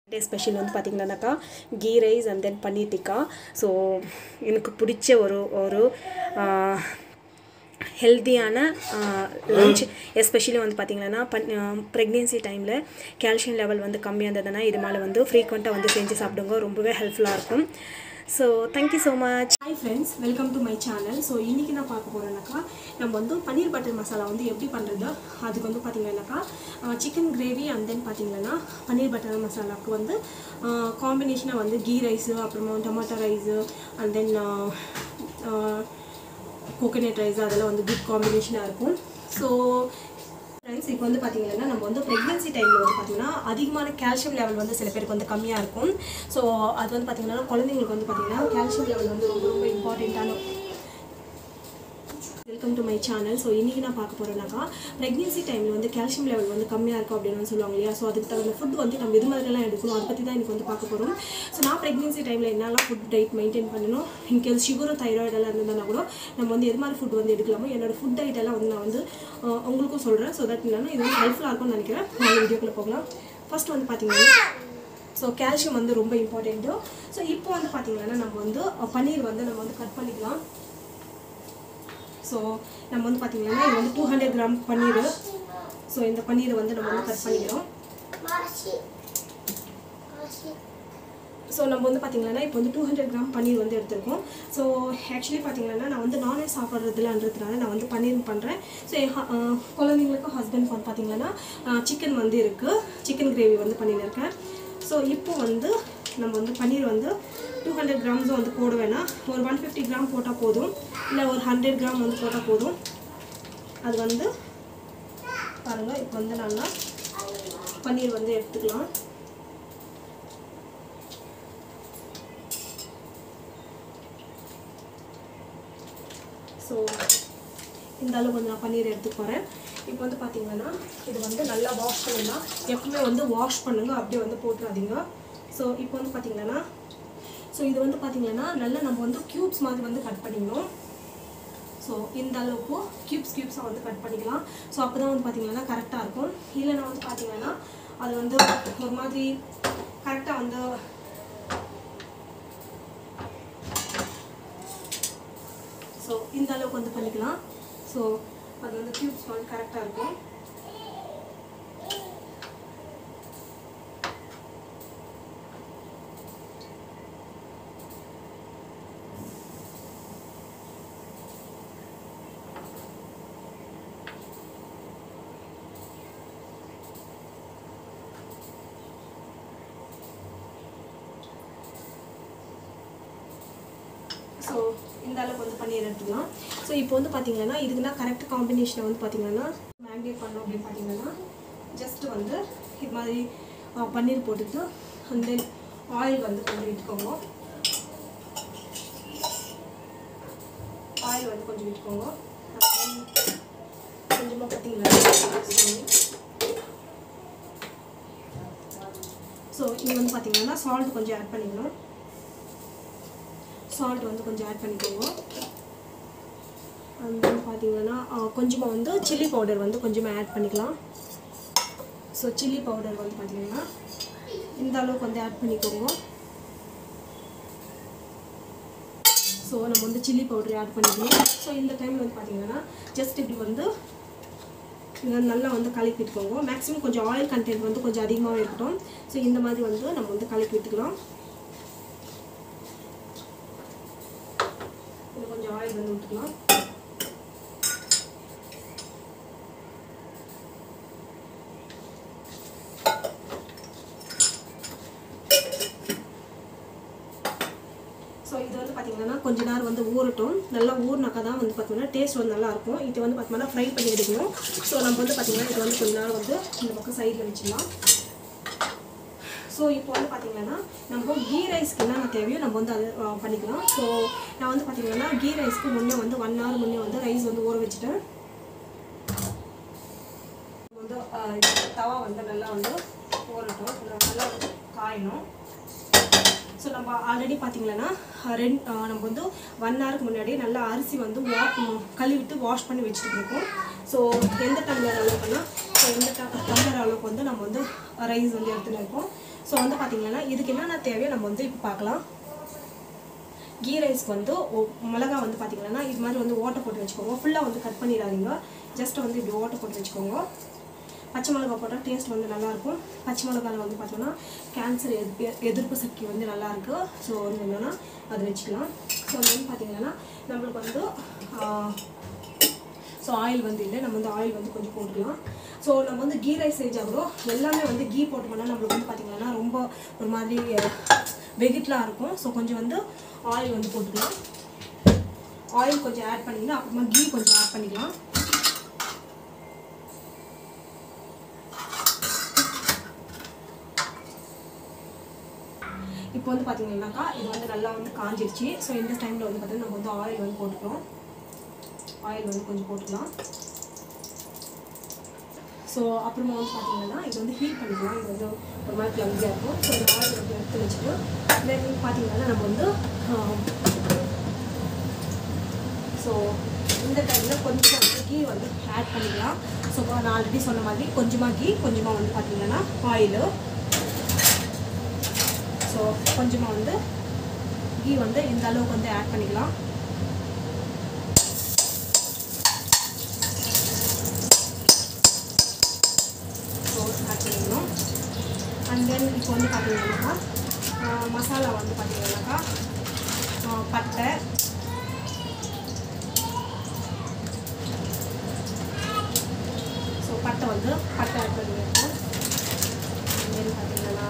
டே special வந்து பார்த்திங்கன்னாக்கா ghee rice and then paneer tikka so எனக்கு பிடிச்ச ஒரு ஒரு ஹெல்த்தியான லஞ்ச் எஸ்பெஷலி வந்து பார்த்திங்கன்னா பன் ப்ரெக்னென்சி டைமில் கால்சியம் லெவல் வந்து கம்மியாக இருந்ததுன்னா இது மேலே வந்து ஃப்ரீக்வெண்ட்டாக வந்து செஞ்சு சாப்பிடுங்க ரொம்பவே ஹெல்ப்ஃபுல்லாக இருக்கும் so thank you so much hi friends welcome to my channel so இன்றைக்கி நான் பார்க்க போகிறேன்னாக்கா நம்ம வந்து பன்னீர் பட்டர் மசாலா வந்து எப்படி பண்ணுறது அதுக்கு வந்து பார்த்திங்கன்னாக்கா சிக்கன் கிரேவி அண்ட் தென் பார்த்திங்கன்னா பன்னீர் பட்டர் மசாலாவுக்கு வந்து காம்பினேஷனாக வந்து கீ ரைஸு அப்புறமா tomato rice and then coconut rice அதெல்லாம் வந்து குட் காம்பினேஷனாக இருக்கும் ஸோ ஃப்ரெண்ட்ஸ் இப்போ வந்து பார்த்தீங்கன்னா நம்ம வந்து ப்ரெக்னென்சி டைமில் வந்து பார்த்தீங்கன்னா அதிகமான கால்சியம் லெவல் வந்து சில பேருக்கு வந்து கம்மியாக இருக்கும் ஸோ அது வந்து பார்த்தீங்கன்னா குழந்தைங்களுக்கு வந்து பார்த்தீங்கன்னா கால்சியம் லெவல் வந்து ரொம்ப ரொம்ப இம்பார்ட்டண்ட்டான welcome to my channel so இன்றைக்கி நான் பார்க்க போகிறேன்னாக்கா ப்ரெக்னென்சி டைமில் வந்து கால்சியம் லெவல் வந்து கம்மியாக இருக்கும் அப்படின்னு வந்து சொல்லுவாங்க இல்லையா ஸோ அதுக்கு தகுந்த ஃபுட் வந்து நம்ம இது மாதிரிலாம் எடுக்கணும் அதை பற்றி தான் எனக்கு வந்து பார்க்க போகிறோம் ஸோ நான் ப்ரெக்னென்சி டைமில் என்னெல்லாம் ஃபுட் டயட் மெயின்டைன் பண்ணணும் இன்கேஸ் சுகரும் தைராய்டு எல்லாம் இருந்ததுனா கூட நம்ம வந்து எது மாதிரி ஃபுட் வந்து எடுக்கலாமோ என்னோட ஃபுட் டயட் எல்லாம் வந்து நான் வந்து அஹ், உங்களுக்கும் சொல்கிறேன் ஸோ தட் என்னன்னா இது வந்து ஹெல்ப்ஃபுல்லாக இருக்கும்னு நினைக்கிறேன் நான் வீடியோக்குள்ளே போகலாம் ஃபர்ஸ்ட் வந்து பார்த்தீங்கன்னா ஸோ கால்சியம் வந்து ரொம்ப இம்பார்ட்டண்ட்டு ஸோ இப்போ வந்து பார்த்தீங்கன்னா நம்ம வந்து அஹ், பன்னீர் வந்து நம்ம வந்து கட் பண்ணிக்கலாம் ஸோ நம்ம வந்து பார்த்தீங்கன்னா இது வந்து two hundred gram paneer so இந்த பன்னீரை வந்து நம்ம வந்து கட் பண்ணிக்கிறோம் ஸோ நம்ம வந்து பார்த்தீங்கன்னா இப்போ வந்து டூ ஹண்ட்ரட் கிராம் பன்னீர் வந்து எடுத்திருக்கோம் ஸோ ஆக்சுவலி பார்த்தீங்கன்னா நான் வந்து நான்வெஜ் சாப்பிட்றதுலன்றதுனால நான் வந்து பன்னீர் பண்ணுறேன் ஸோ என் ஹ- அஹ் குழந்தைங்களுக்கும் ஹஸ்பண்ட் வந்து பார்த்தீங்கன்னா சிக்கன் வந்து இருக்குது சிக்கன் கிரேவி வந்து பண்ணியிருக்கேன் ஸோ இப்போ வந்து நம்ம வந்து பன்னீர் வந்து டூ ஹண்ட்ரட் கிராம்ஸும் வந்து போட வேணாம் ஒரு ஒன் ஃபிஃப்டி கிராம் போட்டால் போதும் இல்லை ஒரு ஹண்ட்ரட் கிராம் வந்து போட்டால் போதும் அது வந்து பாருங்கள் இப்போ வந்து நல்லா பன்னீர் வந்து எடுத்துக்கலாம் ஸோ இந்த அளவுக்கு வந்து நான் பன்னீர் எடுத்துக்க போகிறேன் இப்போ வந்து பார்த்தீங்கன்னா இது வந்து நல்லா வாஷ் பண்ணிடலாம் எப்பவுமே வந்து வாஷ் பண்ணுங்க அப்படியே வந்து போட்டுறாதீங்க ஸோ இப்போ வந்து பார்த்தீங்கன்னா ஸோ இது வந்து பார்த்தீங்கன்னா நல்லா நம்ம வந்து க்யூப்ஸ் மாதிரி வந்து கட் பண்ணிக்கணும் ஸோ இந்த அளவுக்கு க்யூப்ஸ் க்யூப்ஸாக வந்து கட் பண்ணிக்கலாம் ஸோ அப்போ தான் வந்து பார்த்தீங்கன்னா கரெக்டாக இருக்கும் இல்லைன்னா வந்து பார்த்தீங்கன்னா அது வந்து ஒரு மாதிரி கரெக்டாக வந்து ஸோ இந்த அளவுக்கு வந்து பண்ணிக்கலாம் ஸோ அது வந்து க்யூப்ஸ் வந்து கரெக்டாக இருக்கும் ஸோ இந்த அளவுக்கு வந்து பன்னீர் எடுத்துக்கலாம் ஸோ இப்போ வந்து பார்த்தீங்கன்னா இதுக்குன்னா கரெக்ட் காம்பினேஷனை வந்து பார்த்தீங்கன்னா மேக்னேட் பண்ணோம் அப்படின்னு பார்த்தீங்கன்னா ஜஸ்ட் வந்து இது மாதிரி ஆ, பன்னீர் போட்டுட்டு and then ஆயில் வந்து கொஞ்சம் விட்டுக்கோங்க ஆயில் வந்து கொஞ்சம் விட்டுக்கோங்க and then கொஞ்சமாக பார்த்தீங்கன்னா ஸோ இது வந்து பார்த்தீங்கன்னா சால்ட் கொஞ்சம் ஆட் பண்ணிக்கணும் சால்ட் வந்து கொஞ்சம் ஆட் பண்ணிக்கோங்க அண்ட் then பார்த்தீங்கன்னா கொஞ்சமாக வந்து சில்லி பவுடர் வந்து கொஞ்சமாக ஆட் பண்ணிக்கலாம் ஸோ சில்லி பவுடர் வந்து பார்த்தீங்கன்னா இந்த அளவுக்கு வந்து ஆட் பண்ணிக்கோங்க ஸோ நம்ம வந்து சில்லி பவுடர் ஆட் பண்ணிக்கணும் ஸோ இந்த டைமில் வந்து பார்த்தீங்கன்னா ஜஸ்ட் இப்படி வந்து இதை நல்லா வந்து கலக்கி விட்டுக்கோங்க மேக்ஸிமம் கொஞ்சம் ஆயில் கண்டென்ட் வந்து கொஞ்சம் அதிகமாகவே இருக்கட்டும் ஸோ இந்த மாதிரி வந்து நம்ம வந்து கலக்கி விட்டுக்கலாம் இதில் கொஞ்சம் ஆயில் வந்து விட்டுக்கலாம் ஸோ இது வந்து பார்த்தீங்கன்னா கொஞ்ச நேரம் வந்து ஊறட்டும் நல்லா ஊறினாக்கா தான் வந்து பார்த்தீங்கன்னா டேஸ்ட் வந்து நல்லா இருக்கும் இது வந்து பார்த்தீங்கன்னா ஃப்ரை பண்ணி எடுக்கணும் ஸோ நம்ம வந்து பார்த்தீங்கன்னா இது வந்து கொஞ்ச நேரம் வந்து இந்த பக்கம் சைடில் வச்சிடலாம் ஸோ இப்போ வந்து பார்த்தீங்கன்னா நம்ம கீ ரைஸ்க்கு என்னென்ன தேவையோ நம்ம வந்து அது ஆ, பண்ணிக்கலாம் ஸோ நான் வந்து பார்த்தீங்கன்னா கீ ரைஸ்க்கு முன்னே வந்து ஒன் ஹவர் முன்னே வந்து ரைஸ் வந்து ஊற வச்சுட்டேன் வந்து ஆ, தவா வந்து நல்லா வந்து ஊறட்டும் நல்லா வந்து காயணும் ஸோ நம்ம ஆல்ரெடி பார்த்தீங்கன்னா ரெண்டு நம்ம வந்து ஒன் ஹவருக்கு முன்னாடி நல்லா அரிசி வந்து வா கழுவிட்டு வாஷ் பண்ணி வச்சுட்டு இருக்கோம் ஸோ எந்த டம்ளர் அளவுக்குன்னா ஸோ இந்த ட- டம்ளர் அளவுக்கு வந்து நம்ம வந்து ரைஸ் வந்து எடுத்துகிட்டு இருக்கோம் ஸோ வந்து பார்த்தீங்கன்னா இதுக்கு என்னென்ன தேவையோ நம்ம வந்து இப்போ பார்க்கலாம் கீ ரைஸ்க்கு வந்து ஒ- மிளகா வந்து பார்த்தீங்கன்னா இது மாதிரி வந்து ஓட்டை போட்டு வச்சுக்கோங்க ஃபுல்லாக வந்து கட் பண்ணிடாதீங்க ஜஸ்ட் வந்து இப்படி ஓட்டை போட்டு வச்சுக்கோங்க பச்சை மிளகா போட்டால் டேஸ்ட் வந்து நல்லாயிருக்கும் பச்சை மிளகாவில் வந்து பார்த்தோன்னா கேன்சர் எதிர்ப்பு எதிர்ப்பு சக்தி வந்து நல்லாயிருக்கு ஸோ வந்து என்னென்னா அது வச்சுக்கலாம் ஸோ வந்து பார்த்தீங்கன்னா நம்மளுக்கு வந்து ஸோ ஆயில் வந்து இல்லை நம்ம வந்து ஆயில் வந்து கொஞ்சம் போட்டுக்கலாம் ஸோ நம்ம வந்து கீ ரைஸ் செஞ்சால் எல்லாமே வந்து கீ போட்டோம்னா நம்மளுக்கு வந்து பார்த்தீங்கன்னா ரொம்ப ஒரு மாதிரி வெகிட்லாம் இருக்கும் ஸோ கொஞ்சம் வந்து ஆயில் வந்து போட்டுக்கலாம் ஆயில் கொஞ்சம் ஆட் பண்ணிக்கலாம் அப்புறமா கீ கொஞ்சம் ஆட் பண்ணிக்கலாம் இப்போ வந்து பார்த்தீங்கன்னாக்கா இது வந்து நல்லா வந்து காஞ்சிருச்சு ஸோ இந்த டைமில் வந்து பார்த்தீங்கன்னா நம்ம வந்து ஆயில் வந்து போட்டுக்கிறோம் ஆயில் வந்து கொஞ்சம் போட்டுக்கலாம் ஸோ அப்புறமா வந்து பார்த்தீங்கன்னா இது வந்து ஹீட் பண்ணிக்கலாம் இது வந்து ஒரு மாதிரி க்ளம்ஸியாக இருக்கும் ஸோ இந்த ஆயில் வந்து எடுத்து வச்சுட்டு தென் பார்த்தீங்கன்னா நம்ம வந்து ஸோ இந்த டைமில் கொஞ்சம் வந்து கீ வந்து ஆட் பண்ணிக்கலாம் ஸோ நான் ஆல்ரெடி சொன்ன மாதிரி கொஞ்சமாக கீ கொஞ்சமாக வந்து பார்த்தீங்கன்னா ஆயிலு ஸோ கொஞ்சமாக வந்து கீ வந்து இந்த அளவுக்கு வந்து ஆட் பண்ணிக்கலாம் ஸோ ஆட் பண்ணிக்கணும் அண்ட் தென் இப்போ வந்து பார்த்தீங்கன்னாக்கா ஆஹ் மசாலா வந்து பார்த்தீங்கன்னாக்கா ஆஹ் பட்டை ஸோ பட்டை வந்து பட்டை ஆட் பண்ணியிருக்கோம் அண்ட் தென் பார்த்தீங்கன்னா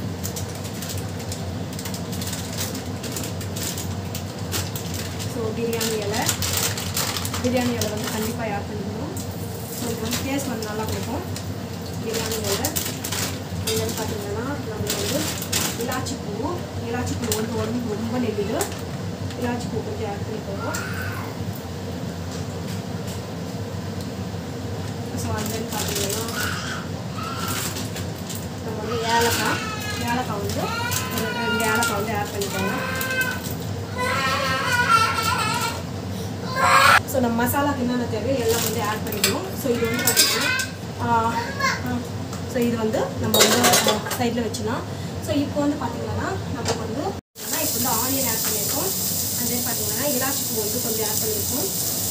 ஸோ பிரியாணி இலை பிரியாணி இலை வந்து கண்டிப்பாக ஆட் பண்ணிக்கணும் ஸோ இது வந்து டேஸ்ட் வந்து நல்லா கொடுக்கும் பிரியாணி இலை என்னென்னு பார்த்தீங்கன்னா நம்ம வந்து இலாச்சி பூ இலாச்சி பூ வந்து உடம்புக்கு ரொம்ப நெல்லிடு இலாச்சி பூ கொஞ்சம் ஆட் பண்ணிக்கோங்க ஸோ அந்த பார்த்தீங்கன்னா நம்ம வந்து ஏலக்காய் ஏலக்காய் வந்து ஒரு ரெண்டு ஏலக்காய் வந்து ஆட் பண்ணிக்கோங்க ஸோ நம்ம மசாலாக்கு என்னென்ன தேவையோ எல்லாம் வந்து ஆட் பண்ணிக்கணும் ஸோ இது வந்து பார்த்தீங்கன்னா ஸோ இது வந்து நம்ம வந்து சைடில் வச்சுக்கலாம் ஸோ இப்போ வந்து பார்த்தீங்கன்னா நமக்கு வந்து ஆனா இப்போ வந்து ஆனியன் ஆட் பண்ணியிருக்கோம் அண்ட் தென் பார்த்தீங்கன்னா இலாச்சி பூ வந்து கொஞ்சம் ஆட் பண்ணியிருக்கோம்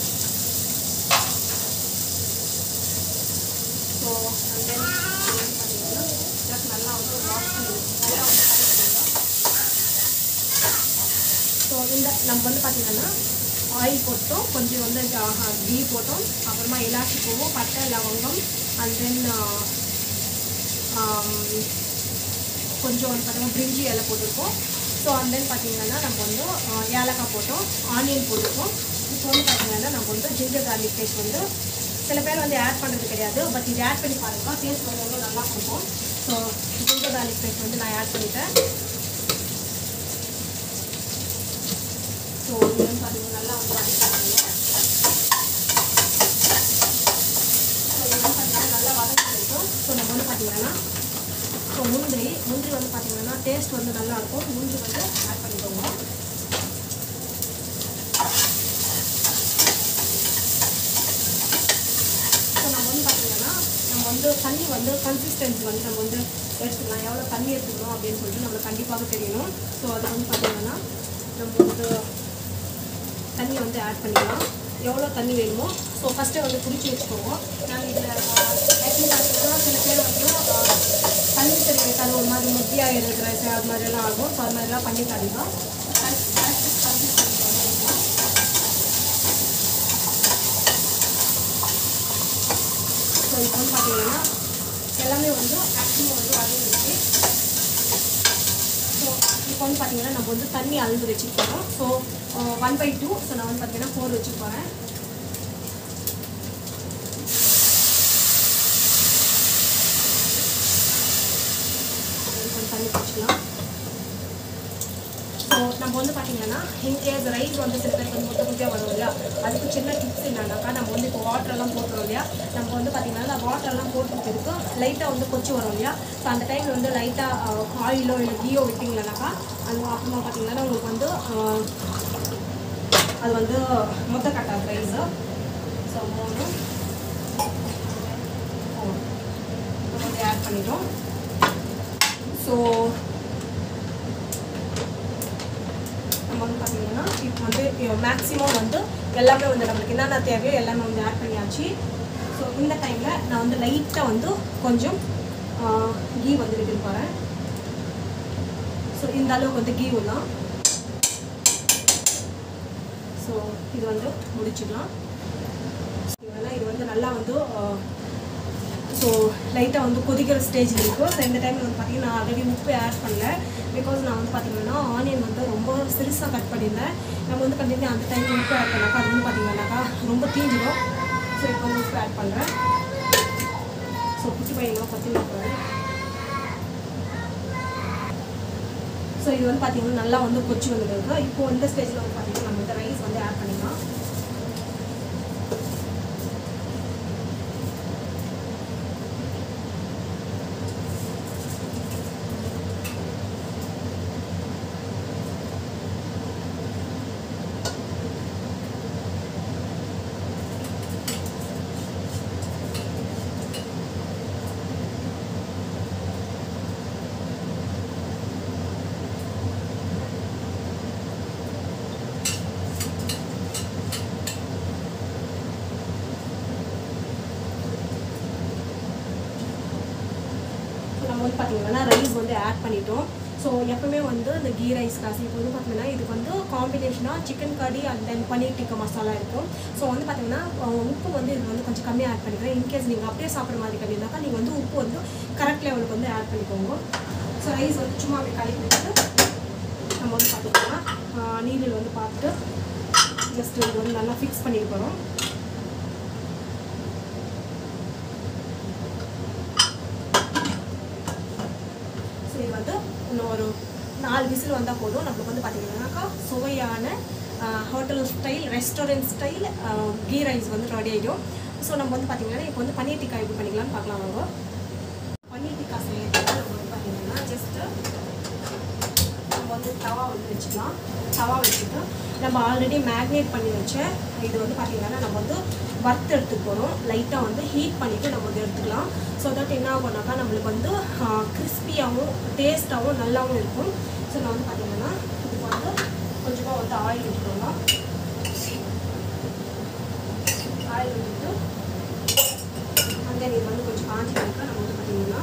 ஸோ அண்ட் தென் பார்த்தீங்கன்னா just நல்லா வந்து வாஷ் பண்ணி நல்லா வந்து பண்ணிக்கோங்க ஸோ இந்த நம்ம வந்து பார்த்தீங்கன்னா ஆயில் போட்டோம் கொஞ்சம் வந்து கீ போட்டோம் அப்புறமா இலாச்சி பூவும் பட்டை லவங்கம் அண்ட் தென் கொஞ்சம் வந்து பார்த்தீங்கன்னா பிரிஞ்சி இலை போட்டிருக்கோம் ஸோ அண்ட் தென் பார்த்தீங்கன்னா நம்ம வந்து ஆஹ், ஏலக்காய் போட்டோம் ஆனியன் போட்டிருக்கோம் இப்போ வந்து பார்த்தீங்கன்னா நம்ம வந்து ஜிஞ்சர் கார்லிக் பேஸ்ட் வந்து சில பேர் வந்து ஆட் பண்ணுறது கிடையாது பட் இது ஆட் பண்ணி பாருங்க டேஸ்ட் வந்து எவ்வளோ நல்லா இருக்கும் ஸோ ஜிஞ்சர் கார்லிக் பேஸ்ட் வந்து நான் ஆட் பண்ணிட்டேன் ஸோ இது வந்து பார்த்தீங்கன்னா நல்லா வந்து வதக்கிக்கோங்க ஸோ இது வந்து பார்த்தீங்கன்னா நல்லா வதங்கி இருக்கும் ஸோ நம்ம வந்து பார்த்தீங்கன்னா ஸோ முந்திரி முந்திரி வந்து பார்த்தீங்கன்னா டேஸ்ட் வந்து நல்லா இருக்கும் முந்திரி வந்து ஆட் பண்ணிக்கோங்க ஸோ நம்ம வந்து பார்த்தீங்கன்னா நம்ம வந்து தண்ணி வந்து கன்சிஸ்டன்சி வந்து நம்ம வந்து எடுத்துக்கலாம் எவ்வளோ தண்ணி எடுத்துக்கணும் அப்படின்னு சொல்லிட்டு நம்மளுக்கு கண்டிப்பாக தெரியணும் ஸோ அது வந்து பார்த்தீங்கன்னா நம்ம வந்து தண்ணி வந்து ஆட் பண்ணிக்கலாம் எவ்வளோ தண்ணி வேணுமோ ஸோ ஃபஸ்ட்டே வந்து குடிச்சு வச்சுக்கோங்க நான் இதில் ஆக்சுவலி பார்த்தீங்கன்னா சில பேர் வந்து ஆஹ், தண்ணி சரி வைக்காத ஒரு மாதிரி முத்தியாக இருக்கிற அது மாதிரிலாம் ஆகும் ஸோ அது மாதிரிலாம் பண்ணி தருங்க கரெக்ட் கரெக்ட் கன்சிஸ்டன்சி வந்து இருக்கும் ஸோ இப்போ வந்து பார்த்தீங்கன்னா எல்லாமே வந்து ஆக்சுவலி வந்து வதங்கிடுச்சு ஸோ இப்போ வந்து பார்த்தீங்கன்னா நம்ம வந்து தண்ணி அளந்து வச்சுட்டு போகிறோம் so one by two so நான் வந்து பார்த்தீங்கன்னா ஃபோர் வச்சுட்டு போகிறேன் கொஞ்சம் தண்ணி குடிச்சிக்கலாம் ஸோ நம்ம வந்து பார்த்தீங்கன்னா இன்கேஸ் ரைஸ் வந்து சில பேருக்கு வந்து முட்டை முட்டையாக வரும் இல்லையா அதுக்கு சின்ன டிப்ஸ் என்னன்னாக்கா நம்ம வந்து இப்போ வாட்டர்லாம் போட்டுறோம் இல்லையா நம்ம வந்து பார்த்தீங்கன்னா வாட்டர்லாம் போட்டுருக்கு லைட்டாக வந்து கொச்சி வரும் இல்லையா ஸோ அந்த டைமில் வந்து லைட்டாக ஆயிலோ இல்லை கீயோ விட்டிங்களானாக்கா அது அப்புறமா பார்த்தீங்கன்னா உங்களுக்கு வந்து ஆஹ், அது வந்து முட்டை கட்டாது ரைஸு ஸோ மூணு ஃபோர் நம்ம வந்து ஆட் பண்ணிட்டோம் ஸோ நம்ம வந்து பார்த்தீங்கன்னா இப்போ வந்து மேக்ஸிமம் வந்து எல்லாமே வந்து நம்மளுக்கு என்னென்ன தேவையோ எல்லாமே வந்து ஆட் பண்ணியாச்சு ஸோ இந்த டைமில் நான் வந்து லைட்டாக வந்து கொஞ்சம் கீ வந்து விட்டு போகிறேன் ஸோ இந்த அளவுக்கு வந்து கீ விடலாம் ஸோ இது வந்து முடிச்சுக்கலாம் இதெல்லாம் இது வந்து நல்லா வந்து ஸோ லைட்டாக வந்து கொதிக்கிற ஸ்டேஜில் இருக்கும் ஸோ இந்த டைமில் வந்து பார்த்தீங்கன்னா நான் ஆல்ரெடி உப்பு ஆட் பண்ணல பிகாஸ் நான் வந்து பார்த்தீங்கன்னா ஆனியன் வந்து ரொம்ப சிறுசாக கட் பண்ணியிருந்தேன் நம்ம வந்து கண்டிப்பாக அந்த டைமில் உப்பு ஆட் பண்ணாக்கா அது வந்து பார்த்தீங்கன்னாக்கா ரொம்ப தீஞ்சிடும் ஸோ இப்போ வந்து உப்பு ஆட் பண்ணுறேன் ஸோ குட்டி பையனும் பற்றி போகிறேன் ஸோ இது வந்து பார்த்தீங்கன்னா நல்லா வந்து கொச்சி வந்துருக்கு இப்போ இந்த ஸ்டேஜில் வந்து பார்த்தீங்கன்னா நம்ம வந்து ரைஸ் வந்து ஆட் பண்ணிக்கலாம் நம்ம வந்து பார்த்தீங்கன்னா ரைஸ் வந்து ஆட் பண்ணிட்டோம் ஸோ எப்பவுமே வந்து இந்த கீ ரைஸ் காசு இப்போ வந்து பார்த்தீங்கன்னா இதுக்கு வந்து காம்பினேஷனாக சிக்கன் கறி அண்ட் தென் பன்னீர் டிக்கா மசாலா இருக்கும் ஸோ வந்து பார்த்தீங்கன்னா அஹ், உப்பு வந்து இது வந்து கொஞ்சம் கம்மியாக ஆட் பண்ணிக்கிறேன் இன்கேஸ் நீங்கள் அப்படியே சாப்பிட்ற மாதிரி கண்டிப்பாக்கா நீங்கள் வந்து உப்பு வந்து கரெக்ட் லெவலுக்கு வந்து ஆட் பண்ணிக்கோங்க ஸோ ரைஸ் வந்து சும்மா அப்படியே கலக்கி விட்டுட்டு நம்ம வந்து பார்த்தீங்கன்னா அஹ், நீரில் வந்து பார்த்துட்டு ஜஸ்ட் இது வந்து நல்லா ஃபிக்ஸ் பண்ணிட்டு போகிறோம் ஸோ இது வந்து இன்னும் ஒரு நாலு விசில் வந்தால் போதும் நம்மளுக்கு வந்து பார்த்தீங்கன்னாக்கா சுவையான hotel style restaurant style ghee rice வந்து ரெடி ஆகிடும் ஸோ நம்ம வந்து பார்த்தீங்கன்னா இப்போ வந்து பன்னீர் டிக்கா எப்படி பண்ணிக்கலாம்னு பார்க்கலாம் வாங்க பன்னீர் டிக்கா செய்யறதுக்கு நம்ம வந்து பார்த்தீங்கன்னா ஜஸ்ட்டு நம்ம வந்து தவா வந்து வச்சுக்கலாம் தவா வச்சுட்டு நம்ம ஆல்ரெடி மேக்னேட் பண்ணி வச்ச இது வந்து பார்த்திங்கன்னா நம்ம வந்து வறுத்து எடுத்துக்க போகிறோம் லைட்டாக வந்து ஹீட் பண்ணிவிட்டு நம்ம வந்து எடுத்துக்கலாம் ஸோ தட் என்ன ஆகும்னாக்கா நம்மளுக்கு வந்து கிறிஸ்பியாகவும் டேஸ்ட்டாகவும் நல்லாவும் இருக்கும் ஸோ நான் வந்து பார்த்திங்கன்னா இதுக்கு வந்து கொஞ்சமாக வந்து ஆயில் விட்டுக்கோங்க ஆயில் விட்டுட்டு அந்த இது வந்து கொஞ்சம் காஞ்சி இருக்க நம்ம வந்து பார்த்திங்கன்னா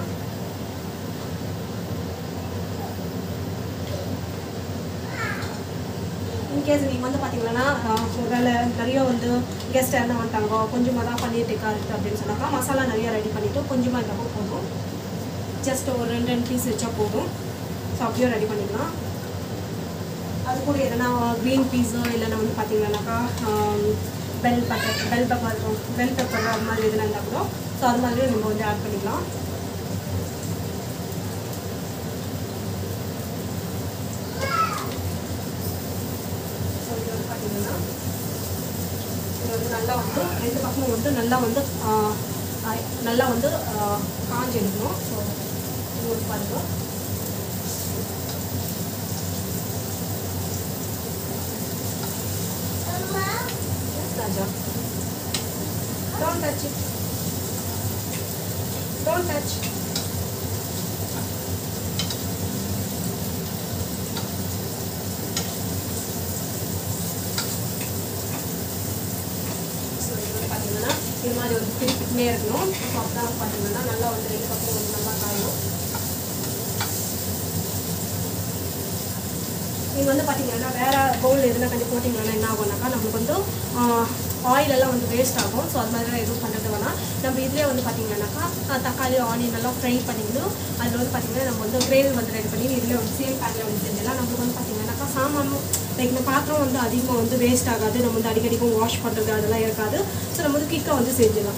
இன்கேஸ் நீங்கள் வந்து பார்த்தீங்கன்னா ஒருவேளை நிறைய வந்து கெஸ்ட் என்ன வந்துட்டாங்க கொஞ்சமாக தான் பன்னீர் டிக்கா இருக்குது அப்படின்னு சொன்னாக்கா மசாலா நிறைய ரெடி பண்ணிவிட்டு கொஞ்சமாக இருந்தால் போதும் ஜஸ்ட் ஒரு ரெண்டு ரெண்டு பீஸ் வச்சா போதும் ஸோ அப்படியே ரெடி பண்ணிக்கலாம் அது கூட எதனா க்ரீன் பீஸோ இல்லைன்னா வந்து பார்த்தீங்கன்னாக்கா bell butter bell pepper bell pepper அது மாதிரி எதுனா இருந்தால் கூட ஸோ அது மாதிரி நம்ம வந்து ஆட் பண்ணிக்கலாம் ஸோ இது வந்து பார்த்தீங்கன்னா இது வந்து நல்லா வந்து ரெண்டு பக்கமும் வந்து நல்லா வந்து ஆஹ், ஆஹ், நல்லா வந்து ஆஹ், காஞ்சு எடுக்கணும் ஸோ இது வந்து பாருங்க Yes, Raja. Don't touch it. Don't touch. So இது வந்து பார்த்தீங்கன்னா இது மாதிரி ஒரு திருப்பிக்கிட்டே இருக்கணும் ஸோ அப்பதான் பார்த்தீங்கன்னா நல்லா வந்து ரெண்டு பக்கம் வந்து நல்லா காயும் நீங்கள் வந்து பார்த்தீங்கன்னா வேறு பவுல் எதுனா கொஞ்சம் போட்டிங்கன்னா என்ன ஆகும்னாக்கா நம்மளுக்கு வந்து ஆயில் எல்லாம் வந்து வேஸ்ட் ஆகும் ஸோ அது மாதிரிலாம் எதுவும் பண்ணுறது வேணாம் நம்ம இதிலே வந்து பார்த்தீங்கன்னாக்கா ஆஹ், தக்காளி ஆனியன் எல்லாம் ஃப்ரை பண்ணிக்கணும் அதில் வந்து பார்த்தீங்கன்னா நம்ம வந்து கிரேவி வந்து ரெடி பண்ணி இதில் வந்து சேம் பேனில் வந்து செஞ்சிடலாம் நம்மளுக்கு வந்து பார்த்தீங்கன்னாக்கா சாமானும் லைக் இந்த பாத்திரம் வந்து அதிகமாக வந்து வேஸ்ட் ஆகாது நம்ம வந்து அடிக்கடிக்கும் வாஷ் பண்ணுறது அதெல்லாம் இருக்காது ஸோ நம்ம வந்து குயிக்காக வந்து செஞ்சிடலாம்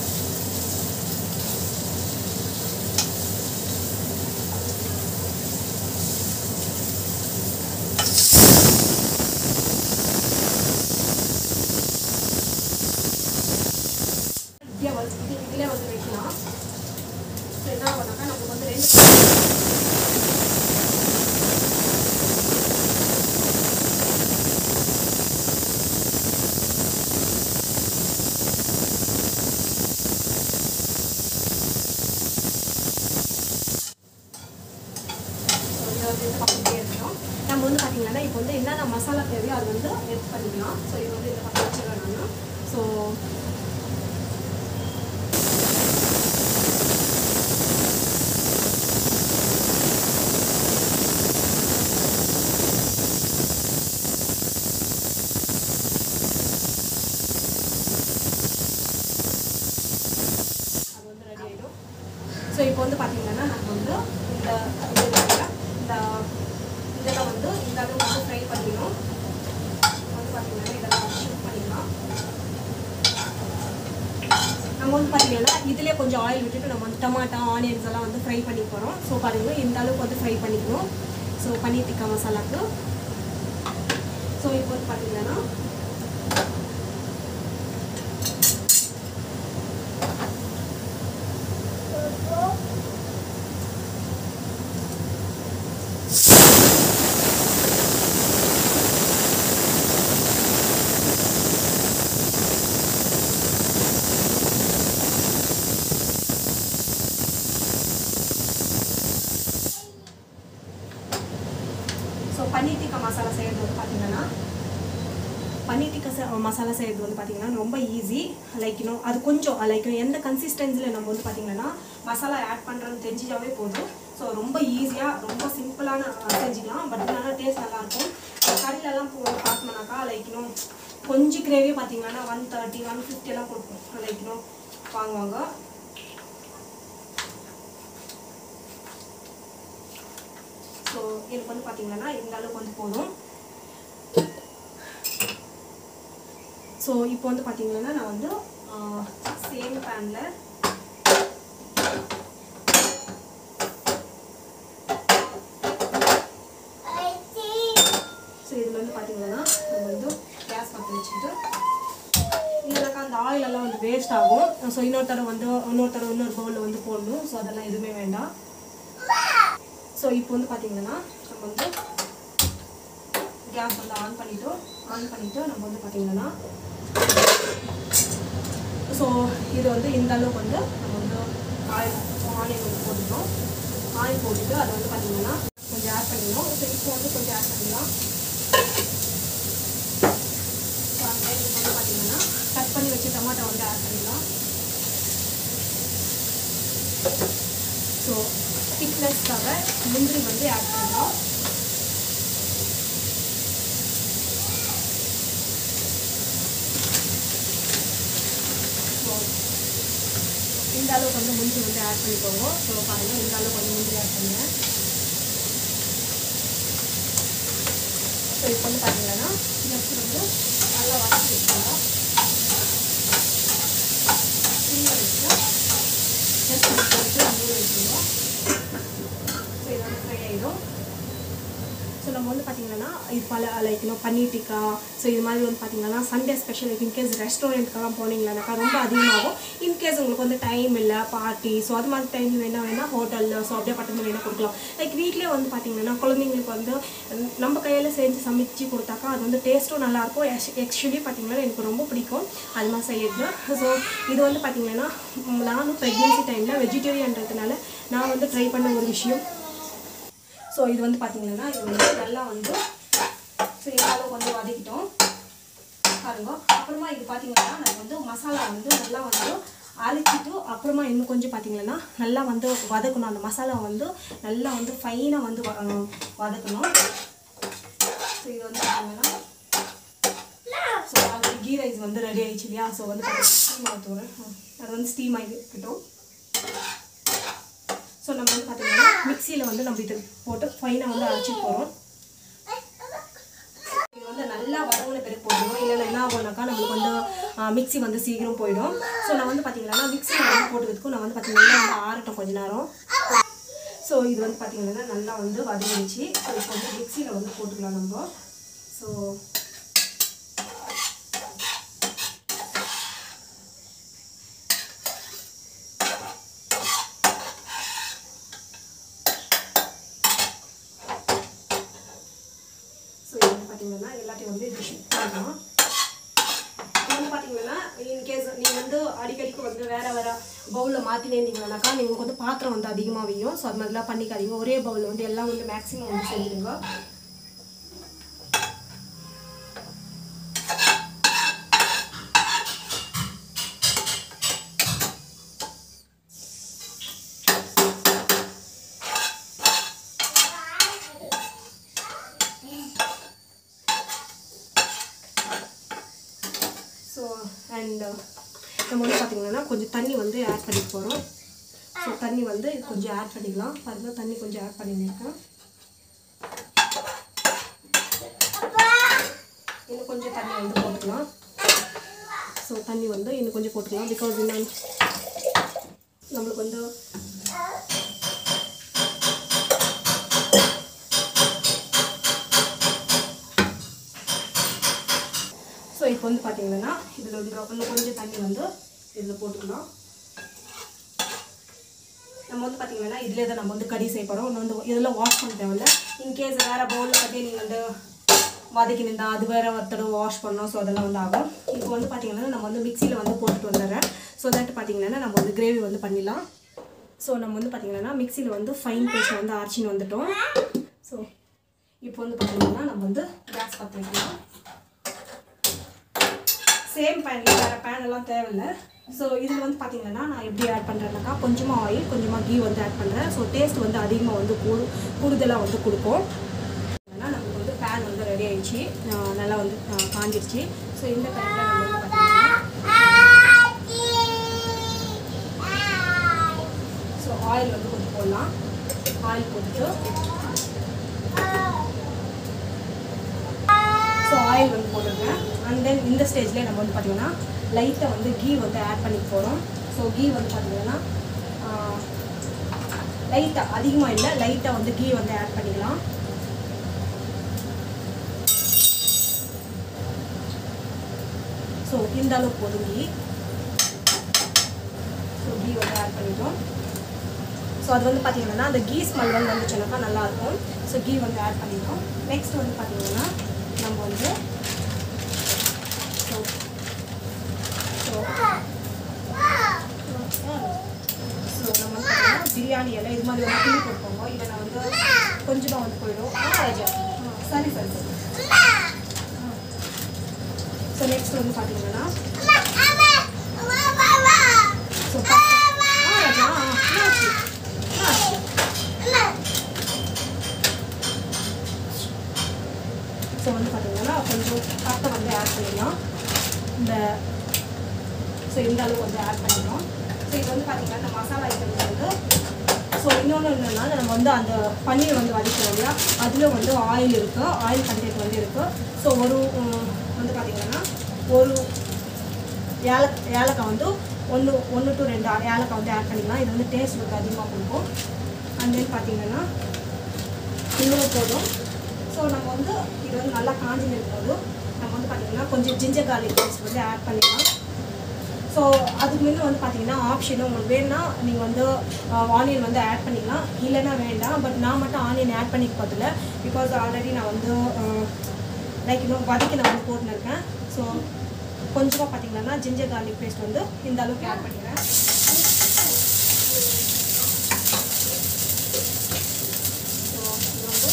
ஸோ பண்ணிக்கலாம் ஸோ இது வந்து இந்த பக்கம் வச்சுருவேன் நான் ஸோ அது வந்து ரெடி ஆகிடும் ஸோ இப்போ வந்து பார்த்தீங்கன்னா நம்ம வந்து இந்த இது இருக்குல்ல, இந்த இதெல்லாம் வந்து இந்த அளவு வந்து ஃப்ரை பண்ணிக்கணும் வந்து பார்த்தீங்கன்னா இதெல்லாம் ஷிஃப்ட் பண்ணிக்கலாம் நம்ம வந்து பார்த்தீங்கன்னா இதுலேயே கொஞ்சம் ஆயில் விட்டுட்டு நம்ம வந்து டமாட்டா ஆனியன்ஸ் எல்லாம் வந்து ஃப்ரை பண்ணி போகிறோம் ஸோ பாருங்க இந்த அளவுக்கு வந்து ஃப்ரை பண்ணிக்கணும் ஸோ பன்னீர் டிக்கா மசாலாக்கு ஸோ இப்போ வந்து பார்த்தீங்கன்னா ஸோ பன்னீர் டிக்கா மசாலா செய்கிறது வந்து பார்த்தீங்கன்னா பன்னீர் டிக்கா ச- மசாலா செய்கிறது வந்து பார்த்தீங்கன்னா ரொம்ப ஈஸி லைக் இன்னும் அது கொஞ்சம் லைக் எந்த கன்சிஸ்டன்சியில் நம்ம வந்து பார்த்தீங்கன்னா மசாலா ஆட் பண்ணுறோன்னு தெரிஞ்சிட்டாவே போதும் ஸோ ரொம்ப ஈஸியாக ரொம்ப சிம்பிளான அஹ், செஞ்சுக்கலாம் பட் நல்லா டேஸ்ட் நல்லாயிருக்கும் கடையிலலாம் போ பார்த்தோம்னாக்கா லைக் இன்னும் கொஞ்சம் கிரேவி பார்த்தீங்கன்னா ஒன் தேர்ட்டி ஒன் ஃபிஃப்டியெல்லாம் கொடுக்கும் லைக் இன்னும் வாங்குவாங்க ஸோ எனக்கு வந்து பார்த்தீங்கன்னா இந்த அளவுக்கு வந்து போதும் ஸோ இப்போ வந்து பார்த்தீங்கன்னா நான் வந்து சேம் பேனில் ஸோ இதில் வந்து பார்த்தீங்கன்னா நம்ம வந்து கேஸ் பற்ற வச்சுட்டு இல்லைனாக்கா அந்த ஆயில் எல்லாம் வந்து வேஸ்ட் ஆகும் ஸோ இன்னொரு தடவை வந்து இன்னொரு தடவை இன்னொரு பவுலில் வந்து போடணும் ஸோ அதெல்லாம் எதுவுமே வேண்டாம் ஸோ இப்போ வந்து பார்த்தீங்கன்னா நம்ம வந்து கேஸ் வந்து ஆன் பண்ணிட்டோம் ஆன் பண்ணிவிட்டு நம்ம வந்து பார்த்தீங்கன்னா ஸோ இது வந்து இந்த அளவுக்கு வந்து நம்ம வந்து ஆயில் ஆனியன் வந்து போட்டுட்டோம் ஆயில் போட்டுட்டு அதை வந்து பார்த்தீங்கன்னா கொஞ்சம் ஆட் பண்ணிடணும் ஸோ இப்போ வந்து கொஞ்சம் ஆட் பண்ணிடலாம் ஸோ அந்த டைமுக்கு வந்து பார்த்தீங்கன்னா கட் பண்ணி வச்சு டமாட்டோ வந்து ஆட் பண்ணிடலாம் ஸோ திக்னஸ்க்காக முந்திரி வந்து ஆட் பண்ணுறோம் ஸோ இந்த அளவுக்கு வந்து முந்திரி வந்து ஆட் பண்ணிக்கோங்க ஸோ பாருங்கள் இந்த அளவுக்கு வந்து முந்திரி ஆட் பண்ணுங்கள் ஸோ இப்போ வந்து பார்த்தீங்கன்னா ஜஸ்ட் வந்து நல்லா வதக்கி வச்சுக்கோங்க சிம்மில் வச்சுட்டு ஜஸ்ட் போட்டு மூடி வச்சுருவோம் ஸோ இது வந்து ஃப்ரை ஆகிடும் ஸோ நம்ம வந்து பார்த்தீங்கன்னா இது பல லைக் இன்னும் பன்னீர் டிக்கா ஸோ இது மாதிரி வந்து பார்த்தீங்கன்னா சண்டே ஸ்பெஷல் லைக் இன்கேஸ் ரெஸ்டாரண்ட்க்கெல்லாம் போனீங்கன்னாக்கா ரொம்ப அதிகமாகும் இன்கேஸ் உங்களுக்கு வந்து டைம் இல்லை பார்ட்டி ஸோ அது மாதிரி டைம் வேணா வேணால் ஹோட்டலில் ஸோ அப்படியே பட்டத்தில் வேணால் கொடுக்கலாம் லைக் வீட்டிலே வந்து பார்த்தீங்கன்னா குழந்தைங்களுக்கு வந்து உம், நம்ம கையில் செஞ்சு சமைச்சு கொடுத்தாக்கா அது வந்து டேஸ்ட்டும் நல்லாயிருக்கும் ஆக்சுவலி பார்த்தீங்கன்னா எனக்கு ரொம்ப பிடிக்கும் அது மாதிரி செய்யறது ஸோ இது வந்து பார்த்தீங்கன்னா உம், நானும் ப்ரெக்னென்சி டைமில் வெஜிடேரியன்றதுனால நான் வந்து ட்ரை பண்ண ஒரு விஷயம் ஸோ இது வந்து பார்த்தீங்கன்னா இது வந்து நல்லா வந்து ஸோ இந்த அளவுக்கு வந்து வதக்கிட்டோம் பாருங்க அப்புறமா இது பார்த்தீங்கன்னா நம்ம வந்து மசாலா வந்து நல்லா வந்து அரைச்சிட்டு அப்புறமா இன்னும் கொஞ்சம் பார்த்தீங்கன்னா நல்லா வந்து வதக்கணும் அந்த மசாலா வந்து நல்லா வந்து ஃபைனாக வந்து வ- அஹ் வதக்கணும் ஸோ இது வந்து பார்த்தீங்கன்னா ஸோ ஆல்ரெடி கீ ரைஸ் வந்து ரெடி ஆயிடுச்சு இல்லையா ஸோ வந்து ஸ்டீம் ஆகுது அது வந்து ஸ்டீம் ஆகிக்கிட்டோம் ஸோ நம்ம வந்து பார்த்தீங்கன்னா மிக்சியில் வந்து நம்ம இது போட்டு ஃபைனாக வந்து அரைச்சிட்டு போகிறோம் இது வந்து நல்லா வதங்கின பிறகு போட்டுருவோம் இல்லைன்னா என்ன ஆகும்னாக்கா நம்மளுக்கு வந்து மிக்ஸி வந்து சீக்கிரம் போயிடும் ஸோ நான் வந்து பார்த்தீங்கன்னா மிக்சியில் வந்து போட்டுக்கிறதுக்கும் நான் வந்து பார்த்தீங்கன்னா நல்லா ஆறட்டும் கொஞ்ச நேரம் ஸோ இது வந்து பார்த்தீங்கன்னா நல்லா வந்து வதங்கிடுச்சு ஸோ இப்போ வந்து மிக்சியில் வந்து போட்டுக்கலாம் நம்ம ஸோ ஸோ இது வந்து பார்த்தீங்கன்னா எல்லாத்தையும் வந்து இது ஷிஃப்ட் பண்ணலாம் இது வந்து பார்த்தீங்கன்னா இன்கேஸ் நீங்கள் வந்து அடிக்கடிக்கு வந்து வேற வேற பவுலில் மாற்றினே இருந்தீங்கன்னாக்கா நீங்கள் வந்து பாத்திரம் வந்து அதிகமாக வையும் ஸோ அது மாதிரிலாம் பண்ணிக்காதீங்க ஒரே பவுலில் வந்து எல்லாம் வந்து மேக்ஸிமம் வந்து செஞ்சுடுங்க ஸோ அண்ட் நம்ம வந்து பார்த்திங்கன்னா கொஞ்சம் தண்ணி வந்து ஆட் பண்ணிக்க போகிறோம் ஸோ தண்ணி வந்து கொஞ்சம் ஆட் பண்ணிக்கலாம் பாருங்க தண்ணி கொஞ்சம் ஆட் பண்ணியிருக்கேன் இன்னும் கொஞ்சம் தண்ணி வந்து போட்டுக்கலாம் ஸோ தண்ணி வந்து இன்னும் கொஞ்சம் போட்டுக்கலாம் பிகாஸ் இன்னும் நம்மளுக்கு வந்து ஸோ இப்போ வந்து பார்த்தீங்கன்னா இதில் வந்து இன்னும் கொஞ்சம் தண்ணி வந்து இதில் போட்டுக்கலாம் நம்ம வந்து பார்த்தீங்கன்னா இதிலே தான் நம்ம வந்து கறி செய்ய போகிறோம் ஒன்று வந்து இதெல்லாம் வாஷ் பண்ண தேவையில்ல இன்கேஸ் வேறு பவுலில் கட்டி நீங்கள் வந்து வதக்கி நின்றா அது வேறு ஒருத்தடம் வாஷ் பண்ணோம் ஸோ அதெல்லாம் வந்து ஆகும் இப்போ வந்து பார்த்தீங்கன்னா நம்ம வந்து மிக்சியில் வந்து போட்டுட்டு வந்துடுறேன் ஸோ தட் பார்த்தீங்கன்னா நம்ம வந்து கிரேவி வந்து பண்ணிடலாம் ஸோ நம்ம வந்து பார்த்தீங்கன்னா மிக்சியில் வந்து ஃபைன் பேஸ்ட் வந்து அரைச்சின்னு வந்துட்டோம் ஸோ இப்போ வந்து பார்த்தீங்கன்னா நம்ம வந்து கேஸ் பற்ற வைக்கலாம் சேம் பேனில் வேறு பேன் எல்லாம் தேவையில்லை ஸோ இதில் வந்து பார்த்தீங்கன்னா நான் எப்படி ஆட் பண்ணுறேன்னாக்கா கொஞ்சமாக ஆயில் கொஞ்சமாக கீ வந்து ஆட் பண்ணுறேன் ஸோ டேஸ்ட் வந்து அதிகமாக வந்து கூடு கூடுதலாக வந்து கொடுக்கும் ஏன்னா நமக்கு வந்து பேன் வந்து ரெடி ஆயிடுச்சு ஆஹ் நல்லா வந்து ஆஹ் காஞ்சிருச்சு ஸோ இந்த பேனில் நம்ம வந்து பார்த்தீங்கன்னா ஸோ ஆயில் வந்து கொஞ்சம் போடலாம் ஆயில் போட்டுட்டு ஸோ ஆயில் வந்து போட்டுருக்கேன் அண்ட் தென் இந்த ஸ்டேஜ்லேயே நம்ம வந்து பார்த்தீங்கன்னா லைட்டாக வந்து கீ வந்து ஆட் பண்ணி போகிறோம் ஸோ கீ வந்து பார்த்தீங்கன்னா லைட்டாக அதிகமாக இல்லை லைட்டாக வந்து கீ வந்து ஆட் பண்ணிக்கலாம் ஸோ இந்த அளவுக்கு போதும் கீ ஸோ கீ வந்து ஆட் பண்ணிட்டோம் ஸோ அது வந்து பார்த்தீங்கன்னா அந்த கீ ஸ்மெல் வந்து வந்துச்சுனாக்கா நல்லாயிருக்கும் ஸோ கீ வந்து ஆட் பண்ணிட்டோம் நெக்ஸ்ட் வந்து பார்த்தீங்கன்னா நம்ம வந்து ஸோ ஸோ ஸோ நம்ம வந்து பார்த்தீங்கன்னா பிரியாணி எல்லாம் இது மாதிரி வந்து கிளி கொடுப்போங்க இதை நான் வந்து கொஞ்சமாக வந்து போயிடும் ஆ ராஜா ஆ, சரி சரி சரி ஸோ நெக்ஸ்ட் வந்து பார்த்தீங்கன்னா ஸோ ஆ ராஜா ஆ என்னாச்சு என்னாச்சு ஸோ வந்து பார்த்தீங்கன்னா கொஞ்சம் பட்டை வந்து ஆட் பண்ணிடலாம் இந்த ஸோ இந்த அளவு வந்து ஆட் பண்ணிடலாம் ஸோ இது வந்து பார்த்தீங்கன்னா இந்த மசாலா ஐட்டம் வந்து ஸோ இன்னொன்று என்னென்னா நம்ம வந்து அந்த பன்னீர் வந்து வதக்கிறோம் இல்லையா அதில் வந்து ஆயில் இருக்குது ஆயில் கண்டென்ட் வந்து இருக்குது ஸோ ஒரு உம், வந்து பார்த்தீங்கன்னா ஒரு ஏல ஏலக்காய் வந்து ஒன்று ஒன்று டு ரெண்டு ஏலக்காய் வந்து ஆட் பண்ணிக்கலாம் இது வந்து டேஸ்ட் வந்து அதிகமாக கொடுக்கும் அண்ட் தென் பார்த்தீங்கன்னா இன்னும் போதும் ஸோ நம்ம வந்து இது வந்து நல்லா காஞ்சி இருக்கும்போது நம்ம வந்து பார்த்தீங்கன்னா கொஞ்சம் ஜிஞ்சர் கார்லிக் பேஸ்ட் வந்து ஆட் பண்ணிக்கலாம் ஸோ அதுக்கு முன்ன வந்து பார்த்தீங்கன்னா ஆப்ஷன் உங்களுக்கு வேணும்னா நீங்கள் வந்து ஆனியன் வந்து ஆட் பண்ணிக்கலாம் இல்லைன்னா வேண்டாம் பட் நான் மட்டும் ஆனியன் ஆட் பண்ணிக்க போதில்ல பிகாஸ் ஆல்ரெடி நான் வந்து லைக் இன்னும் வதக்கி நான் வந்து போட்டுருக்கேன் ஸோ கொஞ்சமாக பார்த்தீங்கன்னா ஜிஞ்சர் கார்லிக் பேஸ்ட் வந்து இந்த அளவுக்கு ஆட் பண்ணிக்கிறேன் ஸோ இது வந்து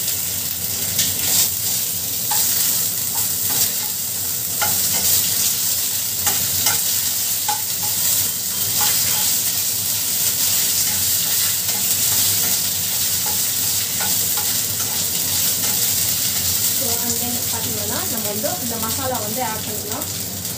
ஸோ அண்ட் தென் பார்த்தீங்கன்னா நம்ம வந்து இந்த மசாலா வந்து ஆட் பண்ணிக்கலாம்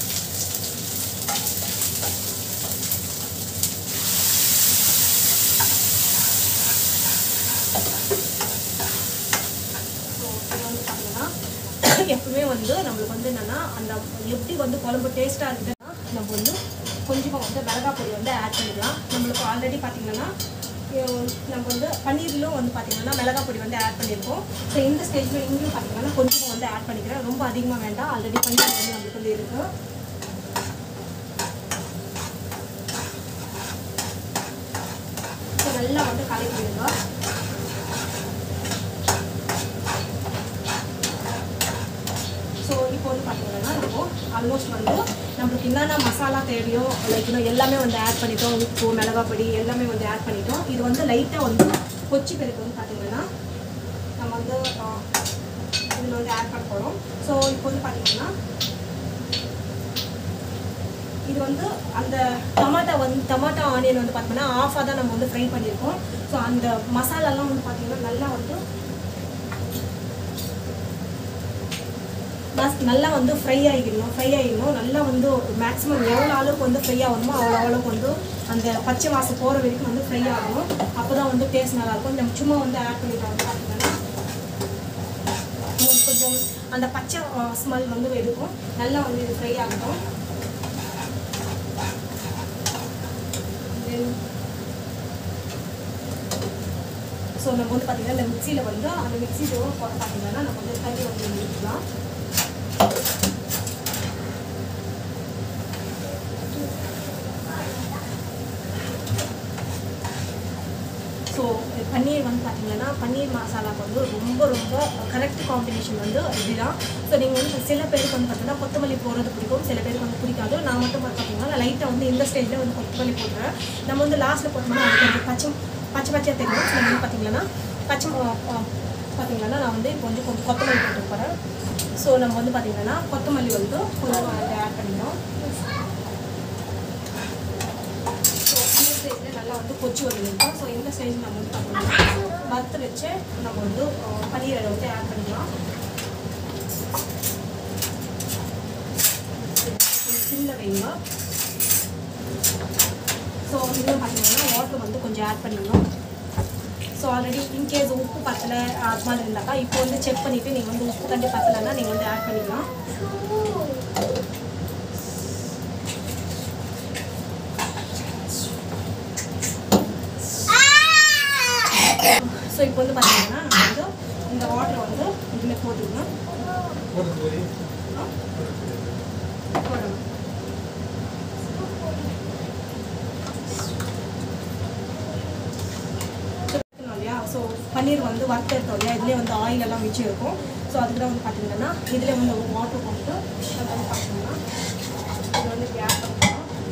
ஸோ இது வந்து பார்த்தீங்கன்னா எப்பவுமே வந்து நம்மளுக்கு வந்து என்னென்னா அந்த எப்படி வந்து குழம்பு டேஸ்ட்டாக இருக்குதுன்னா நம்ம வந்து கொஞ்சமாக வந்து மிளகாய் பொடி வந்து ஆட் பண்ணிக்கலாம் நம்மளுக்கு ஆல்ரெடி பார்த்தீங்கன்னா அஹ் நம்ம வந்து பன்னீர்லும் வந்து பார்த்தீங்கன்னா மிளகாய் பொடி வந்து ஆட் பண்ணியிருக்கோம் ஸோ இந்த ஸ்டேஜில் இங்கேயும் பார்த்தீங்கன்னா கொஞ்சமாக வந்து ஆட் பண்ணிக்கிறேன் ரொம்ப அதிகமாக வேண்டாம் ஆல்ரெடி பன்னீர் வந்து நம்மளுக்கு வந்து இருக்குது ஸோ நல்லா வந்து கலக்கிடுங்க ஸோ இப்போ வந்து பார்த்தீங்கன்னா நம்ம ஆல்மோஸ்ட் வந்து நம்மளுக்கு என்னென்ன மசாலா தேவையோ லைக் இன்னும் எல்லாமே வந்து ஆட் பண்ணிட்டோம் உப்பு மிளகாய் பொடி எல்லாமே வந்து ஆட் பண்ணிட்டோம் இது வந்து லைட்டாக வந்து கொச்சி பிறகு வந்து பார்த்தீங்கன்னா நம்ம வந்து இதில் வந்து ஆட் பண்ண போகிறோம் ஸோ இப்போ வந்து பார்த்தீங்கன்னா இது வந்து அந்த டமாட்டா வந்து டமாட்டா ஆனியன் வந்து பார்த்தோம்னா ஆஃபாக தான் நம்ம வந்து ஃப்ரை பண்ணியிருக்கோம் ஸோ அந்த மசாலாலாம் வந்து பார்த்தீங்கன்னா நல்லா வந்து நஸ்- நல்லா வந்து ஃப்ரை ஆகிக்கணும் ஃப்ரை ஆகிடணும் நல்லா வந்து மேக்ஸிமம் எவ்வளோ அளவுக்கு வந்து ஃப்ரை ஆகணுமோ அவ்வளோ அளவுக்கு வந்து அந்த பச்சை வாசம் போகிற வரைக்கும் வந்து ஃப்ரை ஆகணும் அப்போ தான் வந்து டேஸ்ட் நல்லாயிருக்கும் நம்ம சும்மா வந்து ஆட் பண்ணிட்டாங்க பார்த்தீங்கன்னா உங்களுக்கு கொஞ்சம் அந்த பச்சை ஸ்மெல் வந்து எடுக்கும் நல்லா வந்து இது ஃப்ரை ஆகட்டும் Then ஸோ நம்ம வந்து பார்த்தீங்கன்னா இந்த மிக்சியில் வந்து அந்த மிக்சி டோர் பார்த்தீங்கன்னா நம்ம வந்து தண்ணி வந்து ஊற்றிக்கலாம் ஸோ பன்னீர் வந்து பார்த்தீங்கன்னா பன்னீர் மசாலாக்கு வந்து ரொம்ப ரொம்ப கரெக்ட் காம்பினேஷன் வந்து இதுதான் ஸோ நீங்கள் வந்து சில பேருக்கு வந்து பார்த்தீங்கன்னா கொத்தமல்லி போடுறது பிடிக்கும் சில பேருக்கு வந்து பிடிக்காது நான் மட்டும் பார்த்தீங்கன்னா லைட்டாக வந்து இந்த ஸ்டேஜில் வந்து கொத்தமல்லி போடுறேன் நம்ம வந்து லாஸ்ட்டில் போட்டோம்னா அது கொஞ்சம் பச்சை பச்சை பச்சையாக தெரியும் ஸோ வந்து பார்த்தீங்கன்னா பச்சை மொ- ஆ, பார்த்தீங்கன்னா நான் வந்து இப்போ வந்து கொஞ்சம் கொத்தமல்லி போட்டு போகிறேன் ஸோ நம்ம வந்து பார்த்தீங்கன்னா கொத்தமல்லி வந்து கொஞ்சம் ஆட் பண்ணிக்கணும் ஸோ இந்த ஸ்டேஜில் நல்லா வந்து கொச்சி வந்துருக்கோம் ஸோ இந்த ஸ்டேஜ் நம்ம வந்து பார்த்தீங்கன்னா வறுத்து வச்சு நம்ம வந்து அஹ், பன்னீரை வந்து ஆட் பண்ணிக்கலாம் சிம்மில் வைங்க ஸோ இதுவும் பார்த்தீங்கன்னா வாட்டர் வந்து கொஞ்சம் ஆட் பண்ணிக்கணும் ஸோ ஆல்ரெடி இன்கேஸ் உப்பு பத்தலை அது மாதிரி இருந்தாக்கா இப்போ வந்து செக் பண்ணிவிட்டு நீங்கள் வந்து உப்பு கண்டி பத்தலைன்னா நீங்கள் வந்து ஆட் பண்ணிக்கலாம் ஸோ இப்போ வந்து பார்த்தீங்கன்னா நம்ம வந்து இந்த வாட்டர் வந்து இதில் போட்டுக்கணும் போடணும் இருக்கணும் இல்லையா ஸோ பன்னீர் வந்து வறுத்து எடுத்தோம் இல்லையா இதுலேயே வந்து ஆயில் எல்லாம் மிச்சம் இருக்கும் ஸோ அதுக்கு தான் வந்து பார்த்தீங்கன்னா இதில் வந்து வாட்டர் போட்டு நம்ம வந்து பார்த்தீங்கன்னா இது வந்து கேப் பண்ணிக்கலாம்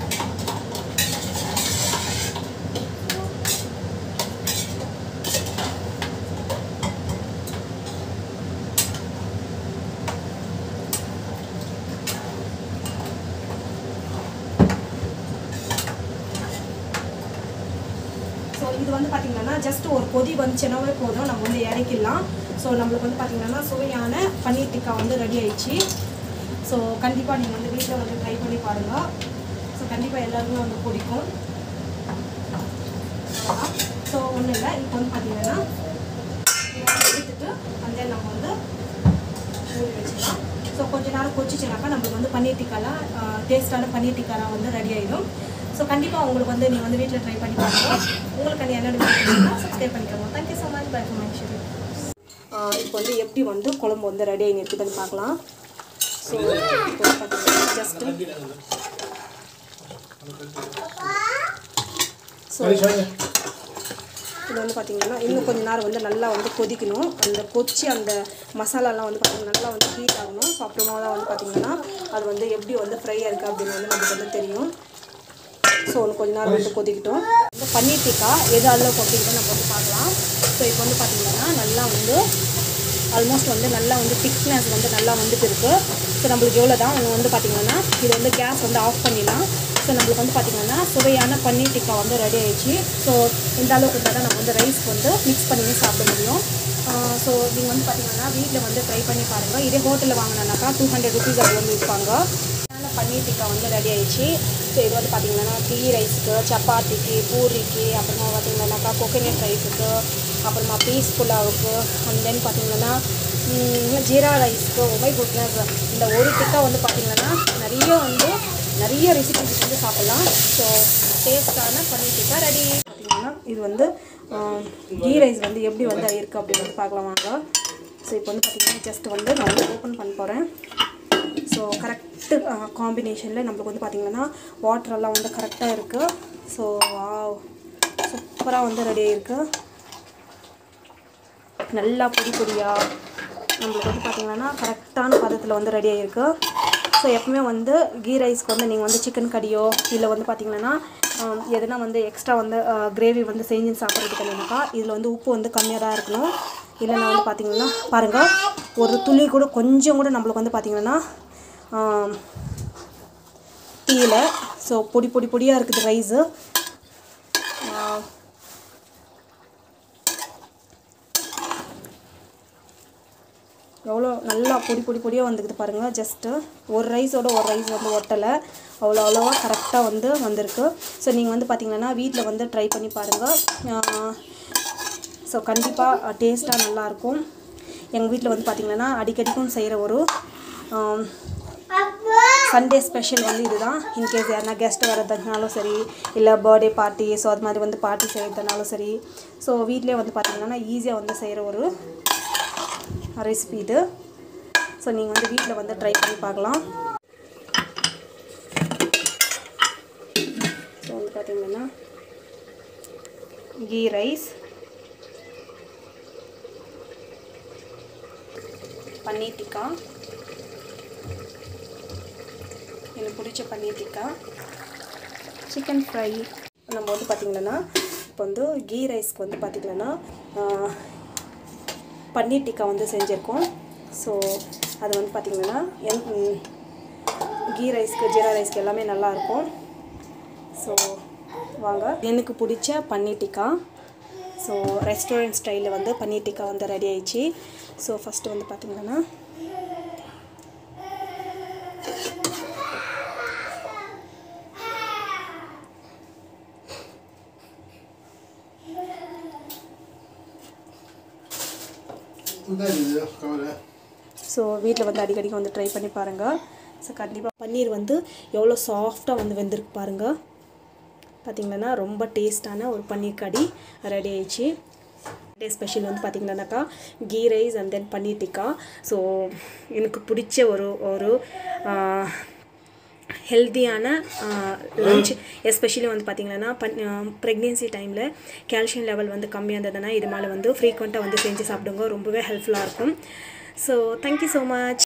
ஸோ இது வந்து பார்த்தீங்கன்னா ஜஸ்ட் ஒரு கொதி வந்துச்சுனாவே போதும் நம்ம வந்து இறக்கிடலாம் ஸோ நம்மளுக்கு வந்து பார்த்தீங்கன்னா சுவையான பன்னீர் டிக்கா வந்து ரெடி ஆயிடுச்சு ஸோ கண்டிப்பாக நீங்கள் வந்து வீட்டில் வந்து ட்ரை பண்ணி பாருங்கள் ஸோ கண்டிப்பாக எல்லாருக்குமே வந்து பிடிக்கும் ஸோ ஒன்றும் இல்லை இப்போ வந்து பார்த்தீங்கன்னா இதை வந்து எடுத்துட்டு அந்த நம்ம வந்து மூடி வச்சுக்கலாம் ஸோ கொஞ்ச நேரம் கொச்சிச்சுனாக்கா நம்மளுக்கு வந்து பன்னீர் டிக்காலாம் டேஸ்டான பன்னீர் டிக்காலாம் வந்து ரெடி ஆகிடும் ஸோ கண்டிப்பாக உங்களுக்கு வந்து நீங்கள் வந்து வீட்டில் ட்ரை பண்ணி பாருங்க உங்களுக்கு அந்த என்னோட சப்ஸ்கிரைப் பண்ணிக்கோங்க thank you so much bye for my இப்போ வந்து எப்படி வந்து குழம்பு வந்து ரெடி ஆகி இருக்குதுன்னு பார்க்கலாம் ஸோ இப்போ பார்த்தீங்கன்னா ஜஸ்ட்டு ஸோ இது வந்து பார்த்தீங்கன்னா இன்னும் கொஞ்ச நேரம் வந்து நல்லா வந்து கொதிக்கணும் அந்த கொச்சி அந்த மசாலாலாம் வந்து பார்த்தீங்கன்னா நல்லா வந்து ஹீட் ஆகணும் ஸோ அப்புறமா தான் வந்து பார்த்தீங்கன்னா அது வந்து எப்படி வந்து ஃப்ரை இருக்குது அப்படின்னு வந்து நமக்கு வந்து தெரியும் ஸோ ஒன்று கொஞ்ச நேரம் வந்து கொதிக்கட்டும் இந்த பன்னீர் டிக்கா எது அளவு கொட்டிக்கிட்டோம் நம்ம வந்து பார்க்கலாம் ஸோ இப்போ வந்து பார்த்தீங்கன்னா நல்லா வந்து ஆல்மோஸ்ட் வந்து நல்லா வந்து திக்னஸ் வந்து நல்லா வந்துட்டு இருக்கு ஸோ நம்மளுக்கு எவ்வளோ தான் ஒன்று வந்து பார்த்தீங்கன்னா இது வந்து கேஸ் வந்து ஆஃப் பண்ணிடலாம் ஸோ நம்மளுக்கு வந்து பார்த்தீங்கன்னா சுவையான பன்னீர் டிக்கா வந்து ரெடி ஆயிடுச்சு ஸோ இந்த அளவுக்கு இருந்தால் தான் நம்ம வந்து ரைஸ் வந்து மிக்ஸ் பண்ணி சாப்பிட முடியும் ஸோ நீங்கள் வந்து பார்த்தீங்கன்னா வீட்டில் வந்து ட்ரை பண்ணி பாருங்கள் இதே ஹோட்டலில் வாங்கினாக்கா டூ ஹண்ட்ரட் ருபீஸ் அது வந்து விற்பாங்க அதனால பன்னீர் டிக்கா வந்து ரெடி ஆயிடுச்சு ஸோ இது வந்து பார்த்தீங்கன்னா டீ ரைஸுக்கு சப்பாத்திக்கு பூரிக்கு அப்புறமா பார்த்தீங்கன்னாக்கா கோகனட் ரைஸுக்கு அப்புறமா பீஸ் புலாவுக்கு அண்ட் தென் பார்த்தீங்கன்னா ம், ஜீரா ரைஸ்க்கு ஒமை குட்னஸ் இந்த ஒரு டிக்கா வந்து பார்த்தீங்கன்னா நிறைய வந்து நிறைய ரெசிபிஸ் வந்து சாப்பிட்லாம் ஸோ டேஸ்டான பன்னீர் டிக்கா ரெடி பார்த்தீங்கன்னா இது வந்து கீ ரைஸ் வந்து எப்படி வந்து இருக்குது அப்படின்னு வந்து பார்க்கலாம் வாங்க ஸோ இப்போ வந்து பார்த்தீங்கன்னா ஜஸ்ட் வந்து நான் வந்து ஓப்பன் பண்ண போகிறேன் ஸோ கரெக்டு காம்பினேஷனில் நம்மளுக்கு வந்து பார்த்திங்கன்னா வாட்டரெல்லாம் வந்து கரெக்டாக இருக்குது ஸோ சூப்பராக வந்து ரெடி ஆகிருக்கு நல்லா பொடி பொடியாக நம்மளுக்கு வந்து பார்த்திங்கன்னா கரெக்டான பதத்தில் வந்து ரெடி ஆகிருக்கு ஸோ எப்பவுமே வந்து கீ ரைஸ்க்கு வந்து நீங்கள் வந்து சிக்கன் கறியோ இல்லை வந்து பார்த்திங்கன்னா ஆம், எதுனா வந்து எக்ஸ்ட்ரா வந்து கிரேவி வந்து செஞ்சு சாப்பிட்றதுக்கு இல்லைனாக்கா இதில் வந்து உப்பு வந்து கம்மியாக தான் இருக்கணும் இல்லைன்னா வந்து பார்த்திங்கன்னா பாருங்கள் ஒரு துளி கூட கொஞ்சம் கூட நம்மளுக்கு வந்து பார்த்திங்கன்னா டீயில் ஸோ பொடி பொடி பொடியாக இருக்குது ரைஸு எவ்வளோ நல்லா பொடி பொடி பொடியாக வந்துக்குது பாருங்கள் ஜஸ்ட்டு ஒரு ரைஸோட ஒரு ரைஸ் வந்து ஒட்டலை அவ்வளோ அவ்வளோவா கரெக்டாக வந்து வந்திருக்கு ஸோ நீங்கள் வந்து பார்த்தீங்கன்னா வீட்டில் வந்து ட்ரை பண்ணி பாருங்கள் ஸோ கண்டிப்பாக டேஸ்ட்டாக நல்லாயிருக்கும் எங்கள் வீட்டில் வந்து பார்த்திங்கன்னா அடிக்கடிக்கும் செய்கிற ஒரு சண்டே ஸ்பெஷல் வந்து இதுதான் இன்கேஸ் யாருனா கெஸ்ட் வரதுனாலும் சரி இல்லை பர்த்டே பார்ட்டி ஸோ அது மாதிரி வந்து பார்ட்டி செய்கிறதுனாலும் சரி ஸோ வீட்டிலே வந்து பார்த்திங்கன்னா ஈஸியாக வந்து செய்கிற ஒரு ரெசிபி இது ஸோ நீங்கள் வந்து வீட்டில் வந்து ட்ரை பண்ணி பார்க்கலாம் ஸோ வந்து பார்த்திங்கன்னா கீ ரைஸ் பன்னீர் டிக்கா எனக்கு பிடிச்ச பன்னீர் டிக்கா சிக்கன் ஃப்ரை நம்ம வந்து பார்த்திங்கன்னா இப்போ வந்து கீ ரைஸ்க்கு வந்து பார்த்திங்கன்னா பன்னீர் டிக்கா வந்து செஞ்சுருக்கோம் ஸோ அது வந்து பார்த்திங்கன்னா என் ம், கீ ரைஸ்க்கு ஜீரா ரைஸ்க்கு எல்லாமே நல்லாயிருக்கும் ஸோ வாங்க எனக்கு பிடிச்ச பன்னீர் டிக்கா ஸோ ரெஸ்டாரண்ட் ஸ்டைலில் வந்து பன்னீர் டிக்கா வந்து ரெடி ஆயிடுச்சு ஸோ ஃபஸ்ட்டு வந்து பார்த்திங்கன்னா ஸோ வீட்டில் வந்து அடிக்கடிக்கு வந்து ட்ரை பண்ணி பாருங்கள் ஸோ கண்டிப்பாக பன்னீர் வந்து எவ்வளோ சாஃப்டாக வந்து வெந்திருக்கு பாருங்கள் பார்த்திங்கன்னா ரொம்ப டேஸ்டான ஒரு பன்னீர் கடி ரெடி ஆயிடுச்சு டே ஸ்பெஷல் வந்து பார்த்திங்கன்னாக்கா ghee rice and then paneer tikka so எனக்கு பிடிச்ச ஒரு ஒரு ஹெல்த்தியான லஞ்ச் எஸ்பெஷலி வந்து பார்த்திங்கன்னா பன் ப்ரெக்னென்சி டைமில் கால்சியம் லெவல் வந்து கம்மியாக இருந்ததுன்னா இது மேலே வந்து ஃப்ரீக்வெண்ட்டாக வந்து செஞ்சு சாப்பிடுங்க ரொம்பவே ஹெல்ப்ஃபுல்லாக இருக்கும் ஸோ தேங்க்யூ ஸோ மச்